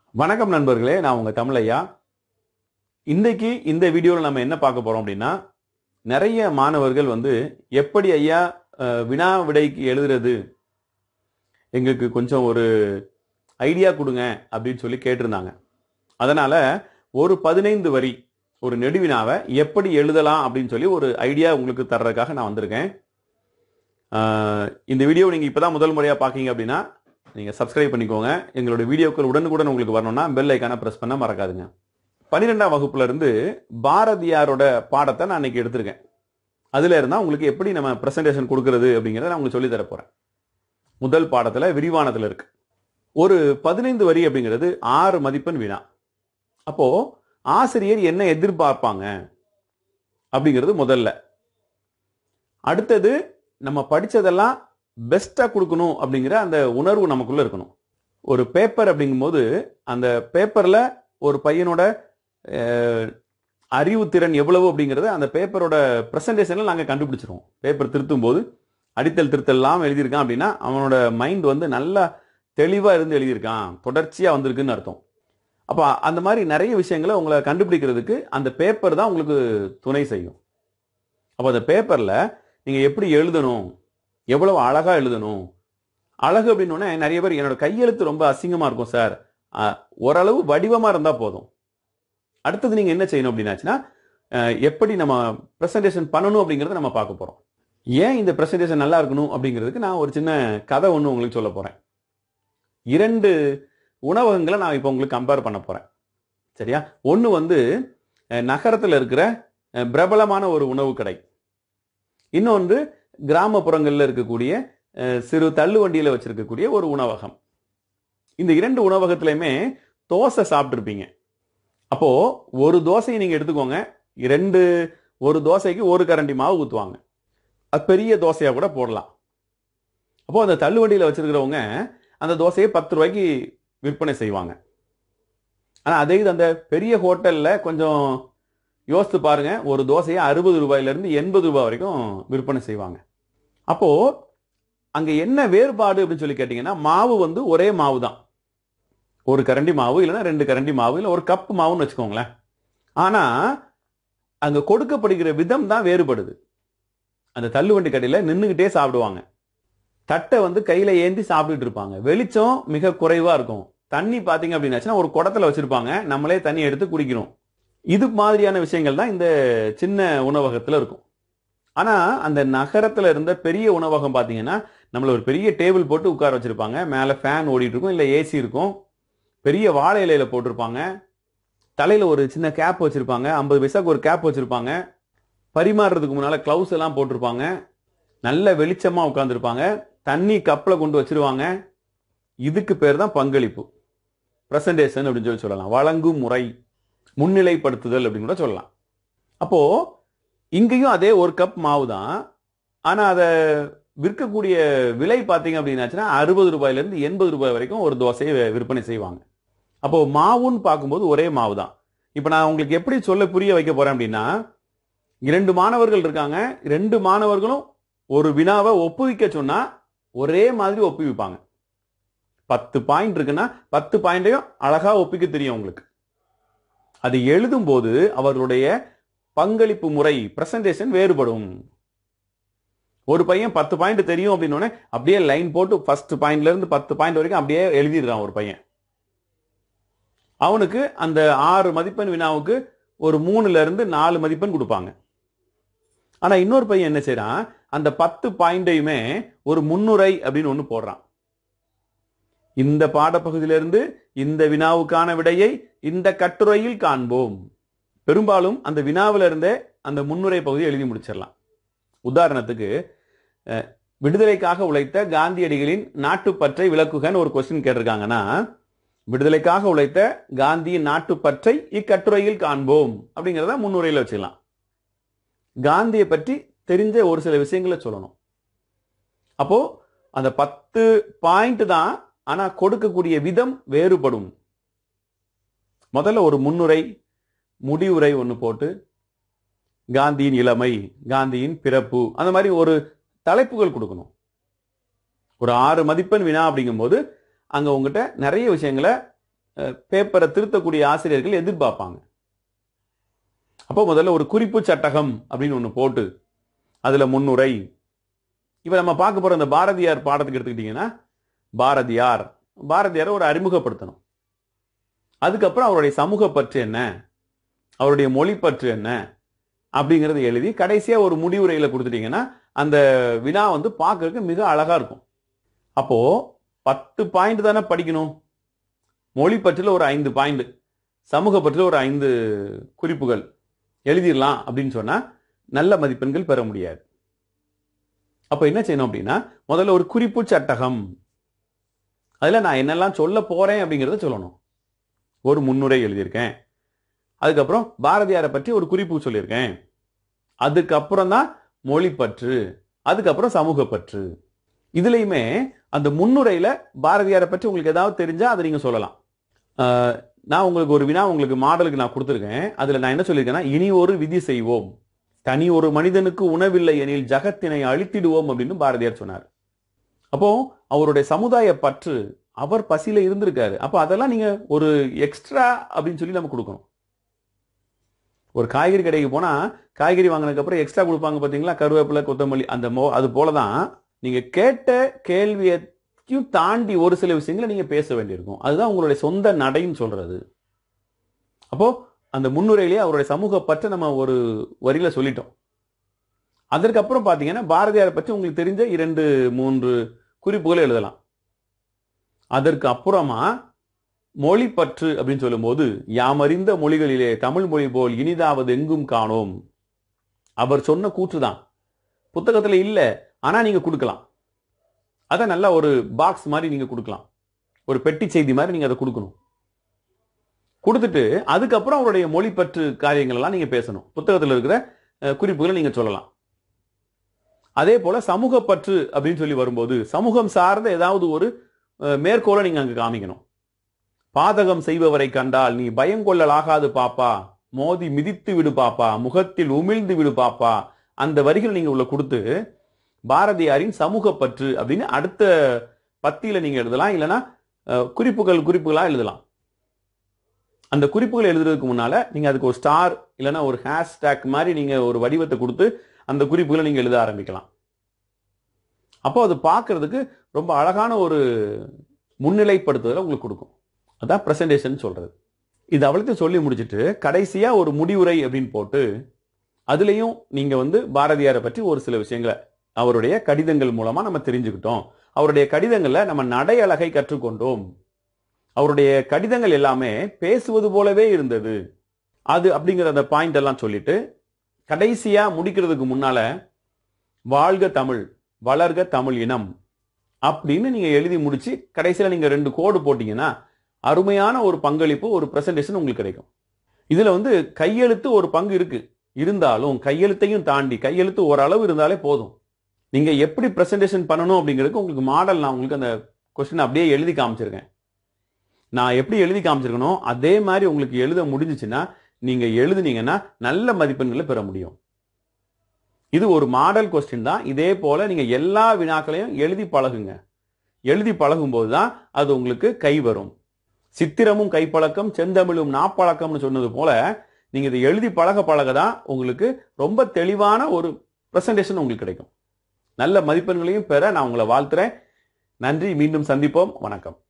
வணக்கம் நண்பர்களே நான் உங்க தமிழையா இன்னைக்கு இந்த வீடியோவில் நம்ம என்ன பார்க்க போறோம் அப்படின்னா நிறைய மாணவர்கள் வந்து எப்படி ஐயா அஹ், வினா விடைக்கு எழுதுறது எங்களுக்கு கொஞ்சம் ஒரு ஐடியா கொடுங்க அப்படின்னு சொல்லி கேட்டிருந்தாங்க அதனால ஒரு பதினைந்து வரி ஒரு நெடுவினாவை எப்படி எழுதலாம் அப்படின்னு சொல்லி ஒரு ஐடியா உங்களுக்கு தர்றதுக்காக நான் வந்திருக்கேன் அஹ், இந்த வீடியோ நீங்க இப்பதான் முதல் முறையா பாக்கீங்க அப்படின்னா நீங்க சப்ஸ்கிரைப் பண்ணிக்கோங்க எங்களோட வீடியோக்கள் உடனுக்குடன் உங்களுக்கு வரணும்னா பெல் ஐக்கான பிரஸ் பண்ண மறக்காதுங்க பன்னிரெண்டாம் வகுப்புல இருந்து பாரதியாரோட பாடத்தை நான் இன்னைக்கு எடுத்திருக்கேன் அதுல இருந்தா உங்களுக்கு எப்படி நம்ம பிரசன்டேஷன் கொடுக்கறது அப்படிங்கறத நான் உங்களுக்கு சொல்லி தர போறேன் முதல் பாடத்துல விரிவானத்துல இருக்கு ஒரு பதினைந்து வரி அப்படிங்கிறது ஆறு மதிப்பெண் வினா அப்போ ஆசிரியர் என்ன எதிர்பார்ப்பாங்க அப்படிங்கிறது முதல்ல அடுத்தது நம்ம படிச்சதெல்லாம் பெஸ்டா கொடுக்கணும் அப்படிங்கிற அந்த உணர்வு நமக்குள்ள இருக்கணும் ஒரு பேப்பர் அப்படிங்கும்போது அந்த பேப்பர்ல ஒரு பையனோட அஹ், அறிவுத்திறன் எவ்வளவு அப்படிங்கறத அந்த பேப்பரோட பிரசன்டேஷன்ல நாங்க கண்டுபிடிச்சிருவோம் பேப்பர் திருத்தும் போது அடித்தல் திருத்தல் எல்லாம் எழுதியிருக்கான் அப்படின்னா அவனோட மைண்ட் வந்து நல்லா தெளிவா இருந்து எழுதியிருக்கான் தொடர்ச்சியா வந்திருக்குன்னு அர்த்தம் அப்ப அந்த மாதிரி நிறைய விஷயங்களை உங்களை கண்டுபிடிக்கிறதுக்கு அந்த பேப்பர் தான் உங்களுக்கு துணை செய்யும் அப்ப அந்த பேப்பர்ல நீங்க எப்படி எழுதணும் எவ்வளவு அழகா எழுதணும் அழகு அப்படின்னு உடனே நிறைய பேர் என்னோட கையெழுத்து ரொம்ப அசிங்கமா இருக்கும் சார் அஹ், ஓரளவு வடிவமா இருந்தா போதும் அடுத்தது நீங்க என்ன செய்யணும் அப்படின்னாச்சுன்னா அஹ், எப்படி நம்ம பிரசன்டேஷன் பண்ணணும் அப்படிங்கறத நம்ம பார்க்க போறோம் ஏன் இந்த பிரசன்டேஷன் நல்லா இருக்கணும் அப்படிங்கிறதுக்கு நான் ஒரு சின்ன கதை ஒன்று உங்களுக்கு சொல்ல போறேன் இரண்டு உணவகங்களை நான் இப்போ உங்களுக்கு கம்பேர் பண்ண போறேன் சரியா ஒன்று வந்து அஹ், நகரத்துல இருக்கிற அஹ், பிரபலமான ஒரு உணவு கடை இன்னொன்று கிராமப்புறங்கள்ல இருக்கக்கூடிய அஹ், சிறு தள்ளு வண்டியில வச்சிருக்கக்கூடிய ஒரு உணவகம் இந்த இரண்டு உணவகத்திலையுமே தோசை சாப்பிட்டுருப்பீங்க அப்போ ஒரு தோசையை நீங்க எடுத்துக்கோங்க இரண்டு ஒரு தோசைக்கு ஒரு கரண்டி மாவு ஊத்துவாங்க அது பெரிய தோசையா கூட போடலாம் அப்போ அந்த தள்ளு வண்டியில வச்சிருக்கிறவங்க அந்த தோசையை பத்து ரூபாய்க்கு விற்பனை செய்வாங்க ஆனா அதே இது அந்த பெரிய ஹோட்டல்ல கொஞ்சம் யோசித்து பாருங்க ஒரு தோசையை அறுபது ரூபாயில இருந்து எண்பது ரூபாய் வரைக்கும் விற்பனை செய்வாங்க அப்போ அங்க என்ன வேறுபாடு அப்படின்னு சொல்லி கேட்டீங்கன்னா மாவு வந்து ஒரே மாவு தான் ஒரு கரண்டி மாவு இல்லைன்னா ரெண்டு கரண்டி மாவு இல்லை ஒரு கப் மாவுன்னு வச்சுக்கோங்களேன் ஆனா அங்க கொடுக்கப்படுகிற விதம் தான் வேறுபடுது அந்த தள்ளுவண்டி கடையில நின்னுகிட்டே சாப்பிடுவாங்க தட்டை வந்து கையில ஏந்தி சாப்பிட்டுட்டு இருப்பாங்க வெளிச்சம் மிக குறைவா இருக்கும் தண்ணி பாத்தீங்க அப்படின்னாச்சுன்னா ஒரு குடத்துல வச்சிருப்பாங்க நம்மளே தண்ணி எடுத்து குடிக்கிறோம் இது மாதிரியான விஷயங்கள் தான் இந்த சின்ன உணவகத்துல இருக்கும் ஆனா அந்த நகரத்துல இருந்த பெரிய உணவகம் பாத்தீங்கன்னா நம்மள ஒரு பெரிய டேபிள் போட்டு உட்கார வச்சிருப்பாங்க மேல ஃபேன் ஓடிட்டு இருக்கும் இல்ல ஏசி இருக்கும் பெரிய வாழை இலையில போட்டிருப்பாங்க தலையில ஒரு சின்ன கேப் வச்சிருப்பாங்க ஐம்பது பைசாக்கு ஒரு கேப் வச்சிருப்பாங்க பரிமாறுறதுக்கு முன்னால கிளவுஸ் எல்லாம் போட்டிருப்பாங்க நல்ல வெளிச்சமா உட்காந்துருப்பாங்க தண்ணி கப்ல கொண்டு வச்சிருவாங்க இதுக்கு பேர் தான் பங்களிப்பு பிரசன்டேஷன் அப்படின்னு சொல்லி சொல்லலாம் வழங்கும் முறை முன்னிலைப்படுத்துதல் அப்படின்னு கூட சொல்லலாம் அப்போ இங்கேயும் அதே ஒரு கப் மாவு தான் ஆனா அதை விற்கக்கூடிய விலை பார்த்தீங்க அப்படின்னாச்சுன்னா அறுபது ரூபாயில இருந்து எண்பது ரூபாய் வரைக்கும் ஒரு தோசையை வி- விற்பனை செய்வாங்க அப்போ மாவுன்னு பார்க்கும்போது ஒரே மாவு தான் இப்போ நான் உங்களுக்கு எப்படி சொல்ல புரிய வைக்க போறேன் அப்படின்னா இரண்டு மாணவர்கள் இருக்காங்க ரெண்டு மாணவர்களும் ஒரு வினாவை ஒப்புவிக்க சொன்னா ஒரே மாதிரி ஒப்புவிப்பாங்க பத்து பாயிண்ட் இருக்குன்னா பத்து பாயிண்டையும் அழகா ஒப்பிக்க தெரியும் உங்களுக்கு அது எழுதும் போது அவர்களுடைய பங்களிப்பு முறை பிரசன்டேஷன் வேறுபடும் ஒரு பையன் பத்து பாயிண்ட் தெரியும் அப்படின்னு அப்படியே லைன் போட்டு ஃபர்ஸ்ட் பாயிண்ட்ல இருந்து பத்து பாயிண்ட் வரைக்கும் அப்படியே எழுதிடுறான் ஒரு பையன் அவனுக்கு அந்த ஆறு மதிப்பெண் வினாவுக்கு ஒரு மூணுல இருந்து நாலு மதிப்பெண் கொடுப்பாங்க ஆனா இன்னொரு பையன் என்ன செய்றான் அந்த பத்து பாயிண்டையுமே ஒரு முன்னுரை அப்படின்னு ஒண்ணு போடுறான் இந்த பாடப்பகுதியிலிருந்து இந்த வினாவுக்கான விடையை இந்த கட்டுரையில் காண்போம் பெரும்பாலும் அந்த வினாவில இருந்தே அந்த முன்னுரை பகுதியை எழுதி முடிச்சிடலாம் உதாரணத்துக்கு அஹ், விடுதலைக்காக உழைத்த காந்தியடிகளின் நாட்டுப்பற்றை விளக்குகன்னு ஒரு கொஸ்டின் கேட்டிருக்காங்கன்னா விடுதலைக்காக உழைத்த காந்தியின் நாட்டுப்பற்றை இக்கட்டுரையில் காண்போம் அப்படிங்கிறத முன்னுரையில வச்சுக்கலாம் காந்தியை பற்றி தெரிஞ்ச ஒரு சில விஷயங்களை சொல்லணும் அப்போ அந்த பத்து பாயிண்ட் தான் ஆனா கொடுக்கக்கூடிய விதம் வேறுபடும் முதல்ல ஒரு முன்னுரை முடிவுரை ஒன்று போட்டு காந்தியின் இளமை காந்தியின் பிறப்பு அந்த மாதிரி ஒரு தலைப்புகள் கொடுக்கணும் ஒரு ஆறு மதிப்பெண் வினா அப்படிங்கும்போது அங்க உங்ககிட்ட நிறைய விஷயங்களை பேப்பரை திருத்தக்கூடிய ஆசிரியர்கள் எதிர்பார்ப்பாங்க அப்போ முதல்ல ஒரு குறிப்பு சட்டகம் அப்படின்னு ஒன்று போட்டு அதுல முன்னுரை இப்ப நம்ம பார்க்க போற இந்த பாரதியார் பாடத்துக்கு எடுத்துக்கிட்டீங்கன்னா பாரதியார் பாரதியாரை ஒரு அறிமுகப்படுத்தணும் அதுக்கப்புறம் அவருடைய சமூக பற்று என்ன அவருடைய மொழி பற்று என்ன அப்படிங்கறத எழுதி கடைசியா ஒரு முடிவுரையில கொடுத்துட்டீங்கன்னா அந்த வினா வந்து பார்க்கறதுக்கு மிக அழகா இருக்கும் அப்போ பத்து பாயிண்ட் தானே படிக்கணும் மொழி பற்றில ஒரு ஐந்து பாயிண்ட் சமூக பற்றில ஒரு ஐந்து குறிப்புகள் எழுதிடலாம் அப்படின்னு சொன்னா நல்ல மதிப்பெண்கள் பெற முடியாது அப்ப என்ன செய்யணும் அப்படின்னா முதல்ல ஒரு குறிப்பு சட்டகம் அதுல நான் என்னெல்லாம் சொல்ல போறேன் அப்படிங்கறத சொல்லணும் ஒரு முன்னுரை எழுதியிருக்கேன் அதுக்கப்புறம் பாரதியாரை பற்றி ஒரு குறிப்பு சொல்லியிருக்கேன் அதுக்கப்புறம் தான் மொழி பற்று அதுக்கப்புறம் சமூக பற்று இதுலயுமே அந்த முன்னுரையில பாரதியாரை பற்றி உங்களுக்கு ஏதாவது தெரிஞ்சா அதை நீங்க சொல்லலாம் ஆஹ், நான் உங்களுக்கு ஒரு வினா உங்களுக்கு மாடலுக்கு நான் கொடுத்துருக்கேன் அதுல நான் என்ன சொல்லியிருக்கேன்னா இனி ஒரு விதி செய்வோம் தனி ஒரு மனிதனுக்கு உணவில்லை எனில் ஜகத்தினை அழித்திடுவோம் அப்படின்னு பாரதியார் சொன்னார் அப்போ அவருடைய சமுதாய பற்று அவர் பசியில இருந்திருக்காரு அப்போ அதெல்லாம் நீங்க ஒரு எக்ஸ்ட்ரா அப்படின்னு சொல்லி நம்ம கொடுக்கணும் ஒரு காய்கறி கடைக்கு போனா காய்கறி வாங்கினதுக்கு அப்புறம் எக்ஸ்ட்ரா கொடுப்பாங்க பாத்தீங்களா கருவேப்பிலை கொத்தமல்லி அந்த மோ அது போலதான் நீங்க கேட்ட கேள்வியையும் தாண்டி ஒரு சில விஷயங்களை நீங்க பேச வேண்டியிருக்கும் அதுதான் உங்களுடைய சொந்த நடைன்னு சொல்றது அப்போ அந்த முன்னுரையிலேயே அவருடைய சமூக பற்றை நம்ம ஒரு வரியில சொல்லிட்டோம் அதற்கப்புறம் பாத்தீங்கன்னா பாரதியாரை பற்றி உங்களுக்கு தெரிஞ்ச இரண்டு மூன்று குறிப்புகளை எழுதலாம் அதற்கு அப்புறமா மொழி பற்று அப்படின்னு சொல்லும்போது யாமறிந்த மொழிகளிலே தமிழ் மொழி போல் இனிதாவது எங்கும் காணோம் அவர் சொன்ன கூற்றுதான் புத்தகத்துல இல்ல ஆனா நீங்க கொடுக்கலாம் அத நல்லா ஒரு பாக்ஸ் மாதிரி நீங்க கொடுக்கலாம் ஒரு பெட்டி செய்தி மாதிரி நீங்க அதை கொடுக்கணும் கொடுத்துட்டு அதுக்கப்புறம் அவருடைய மொழி பற்று காரியங்கள் எல்லாம் நீங்க பேசணும் புத்தகத்துல இருக்கிற அஹ், குறிப்புகளை நீங்க சொல்லலாம் அதே போல சமூக பற்று அப்படின்னு சொல்லி வரும்போது சமூகம் சார்ந்த ஏதாவது ஒரு அஹ், மேற்கோளை நீங்க அங்க காமிக்கணும் பாதகம் செய்பவரை கண்டால் நீ பயங்கொள்ளலாகாது பாப்பா மோதி மிதித்து விடு பாப்பா முகத்தில் உமிழ்ந்து விடு பாப்பா அந்த வரிகள் நீங்க உள்ள கொடுத்து பாரதியாரின் சமூக பற்று அப்படின்னு அடுத்த பத்தியில நீங்க எழுதலாம் இல்லைன்னா அஹ், குறிப்புகள் குறிப்புகளா எழுதலாம் அந்த குறிப்புகள் எழுதுறதுக்கு முன்னால நீங்க அதுக்கு ஒரு ஸ்டார் இல்லைன்னா ஒரு ஹேஷ்டேக் மாதிரி நீங்க ஒரு வடிவத்தை கொடுத்து அந்த குறிப்புகளை நீங்க எழுத ஆரம்பிக்கலாம் அப்போ அது பார்க்கிறதுக்கு ரொம்ப அழகான ஒரு முன்னிலைப்படுத்துதலை உங்களுக்கு கொடுக்கும் அதான் பிரசன்டேஷன் சொல்றது இது அவ்வளோத்தையும் சொல்லி முடிச்சிட்டு கடைசியா ஒரு முடிவுரை அப்படின்னு போட்டு அதுலயும் நீங்க வந்து பாரதியாரை பற்றி ஒரு சில விஷயங்களை அவருடைய கடிதங்கள் மூலமா நம்ம தெரிஞ்சுக்கிட்டோம் அவருடைய கடிதங்கள்ல நம்ம நடை அழகை கற்றுக்கொண்டோம் அவருடைய கடிதங்கள் எல்லாமே பேசுவது போலவே இருந்தது அது அப்படிங்கிற அந்த பாயிண்ட் எல்லாம் சொல்லிட்டு கடைசியா முடிக்கிறதுக்கு முன்னால வாழ்க தமிழ் வளர்க தமிழ் இனம் அப்படின்னு நீங்க எழுதி முடிச்சு கடைசியில நீங்க ரெண்டு கோடு போட்டீங்கன்னா அருமையான ஒரு பங்களிப்பு ஒரு பிரசன்டேஷன் உங்களுக்கு கிடைக்கும் இதுல வந்து கையெழுத்து ஒரு பங்கு இருக்கு இருந்தாலும் கையெழுத்தையும் தாண்டி கையெழுத்து ஓரளவு இருந்தாலே போதும் நீங்க எப்படி பிரசன்டேஷன் பண்ணணும் அப்படிங்கிறதுக்கு உங்களுக்கு மாடல் நான் உங்களுக்கு அந்த கொஸ்டின் அப்படியே எழுதி காமிச்சிருக்கேன் நான் எப்படி எழுதி காமிச்சிருக்கனோ அதே மாதிரி உங்களுக்கு எழுத முடிஞ்சுச்சுன்னா நீங்க எழுதுனீங்கன்னா நல்ல மதிப்பெண்களை பெற முடியும் இது ஒரு மாடல் கொஸ்டின் தான் இதே போல நீங்க எல்லா வினாக்களையும் எழுதி பழகுங்க எழுதி பழகும்போது தான் அது உங்களுக்கு கை வரும் சித்திரமும் கைப்பழக்கம் செந்தமிழும் நாப்பழக்கம்னு சொன்னது போல நீங்க இதை எழுதி பழக பழக தான் உங்களுக்கு ரொம்ப தெளிவான ஒரு பிரசன்டேஷன் உங்களுக்கு கிடைக்கும் நல்ல மதிப்பெண்களையும் பெற நான் உங்களை வாழ்த்துறேன் நன்றி மீண்டும் சந்திப்போம் வணக்கம்